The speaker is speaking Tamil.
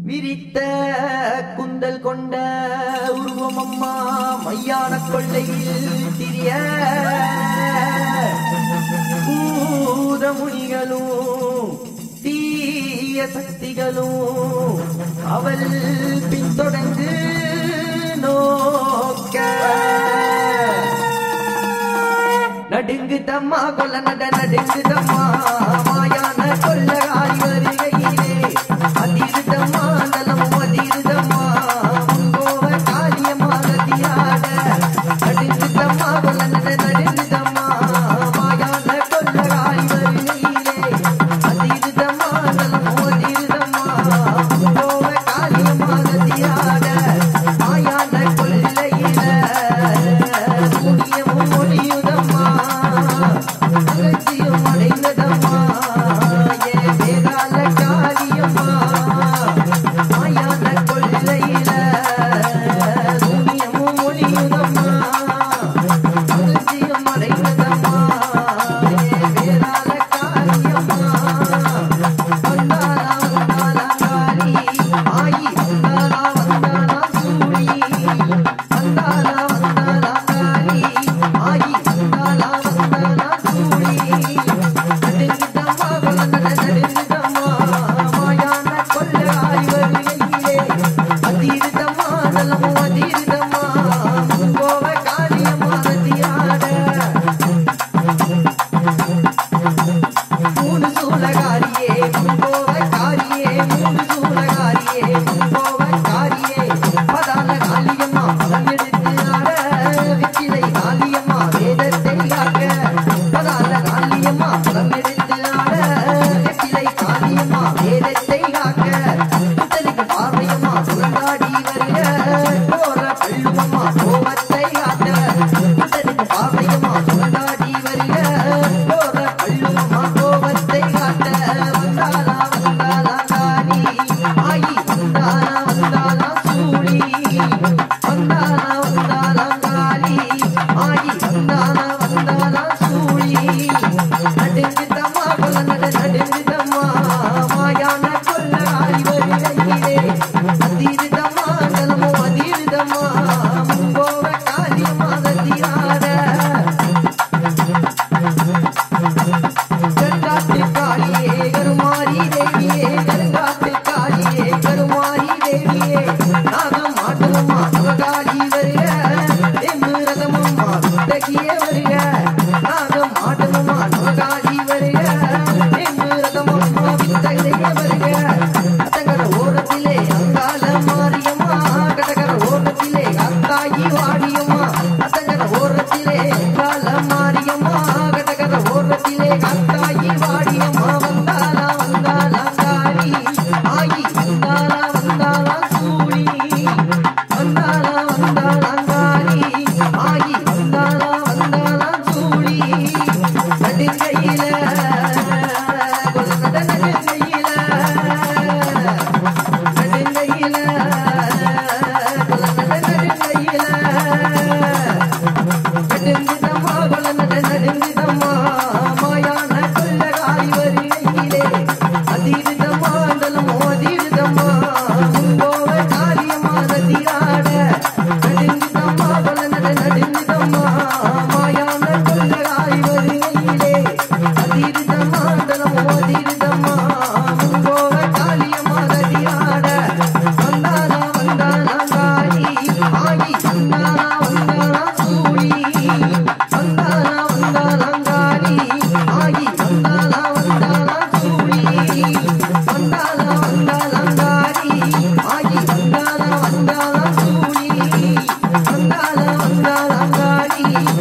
விரித்த குந்தல் கொண்ட உருவம் அம்மா மையான கொள்ளையில் திரிய பூதமுனிகளும் தீய சக்திகளும் அவள் பின்தொடர்ந்து நோக்க நடுங்குதம்மா கொல்ல நட நடுங்குதம்மா மாயான கொள்ளகாரி வருகையிலே அதிருதம்மா நலம் அதிருதம்மா முங்கோவ காரியமா கதியாட நடுங்குதம்மா கொல்ல நட நடுங்குதம்மா மாயான கொள்ளகாரி வருகையிலே அதிருதம்மா நலம் அதிருதம்மா முங்கோவ காரியமா கதியாட மாயான கொள்ளையில புண்ணியமும் ஒளியுதம்மா அகழ்ச்சியும் அடைந்ததம்மா ஏ வேதாள காரியம்மா மாயான கொள்ளையில புண்ணியமும் ஒளியுதம்மா அகழ்ச்சியும் அடைந்ததம்மா ஏ வேதாள காரியம்மா வந்தாளா வந்தாளா காரி ஆயி வந்தாளா வந்தாளா சூழி வந்தாளா வந்தாளா காரி ஆயி வந்தாளா வந்தாளா சூழி நடுங்குதம்மா கொலநட நடுங்குதம்மா மாயான கொள்ளாய் வருகையிலே அதிருதம்மா நலமும் அதிருதம்மா கோவ காரியமா அதியாட மூணு சூலகாரியே முன்போவ காரியே மூணு சூலகாரியே முன்போவ காரியே பதால காளியம்மா பதம் எடுத்து ஆட வெற்றிலை காளியம்மா வேதத்தை காக்க பதால காளியம்மா பதம் எடுத்து ஆட வெற்றிலை காளியம்மா வேதத்தை காக்க புத்தலிக்கு பார்வையம்மா சுரங்காடி வருக போற பள்ளுவம்மா கோபத்தை காட்ட புத்தலிக்கு பார்வையம்மா சுரங்காடி வருக போற பள்ளுவம்மா கோபத்தை காட்ட வந்தாளா வந்தாளா காணி ஆயி வந்தாளா வந்தாளா சூழி வந்தாளா வந்தாளா காளி ஆயி வந்தாளா வந்தாளா சூழி நடுங்குதம்மா கொல்ல நட நடுங்குதம்மா மாயான கொல்லாய் வருகையிலே அதிருதம்மா நலமோ அதிருதம்மா முங்கோவ காரியமாக தீராட கருங்காட்டு காளியே கருமாரி தேவியே கருங்காட்டு காளியே கருமாரி தேவியே நாகம் ஆட்டமம்மா சிவகாளி வருக எம்மு ரகமம்மா சுத்தகியே வருக நாகம் ஆட்டமம்மா சிவகாளி வருக எம்மு ரகமம்மா வித்தகையே வருக அத்தங்கர ஓரத்திலே அங்கால மாரியம்மா கடகர ஓரத்திலே அத்தாயி வாடியம்மா அத்தங்கர ஓரத்திலே அங்கால மாரியம்மா கடகர ஓரத்திலே அத்தாயி வாடியம்மா வந்தாளா வந்தாளா காரி ஆயி வந்தாளா வந்தாளா சூழி வந்தாளா வந்தாளா காரி ஆயி வந்தாளா வந்தாளா சூழி நடுங்கையில கொல்ல நடுங்கையில நடுங்கையில கொல்ல நடுங்கையில நடுங்குதம்மா கொல்ல நட நடுங்குதம்மா மாயான கொள்ளகாரி வருகையிலே அதிருதம்மா அந்தலமோ அதிருதம்மா முங்கோவ காரியமா நதியாட நடுங்குதம்மா கொல்ல நட நடுங்குதம்மா மாயான கொள்ளகாரி வருகையிலே அதிருதம்மா அந்தலமோ அதிருதம்மா முங்கோவ காரியமா நதியாட வந்தானா வந்தானா காரி ஆகி வந்தானா வந்தானா சூழி வந்தானா வந்தானா காரி ஆகி வந்தானா வந்தானா சூழி வந்தானா வந்தானா காரி ஆகி வந்தானா வந்தானா சூழி வந்தானா வந்தானா காரி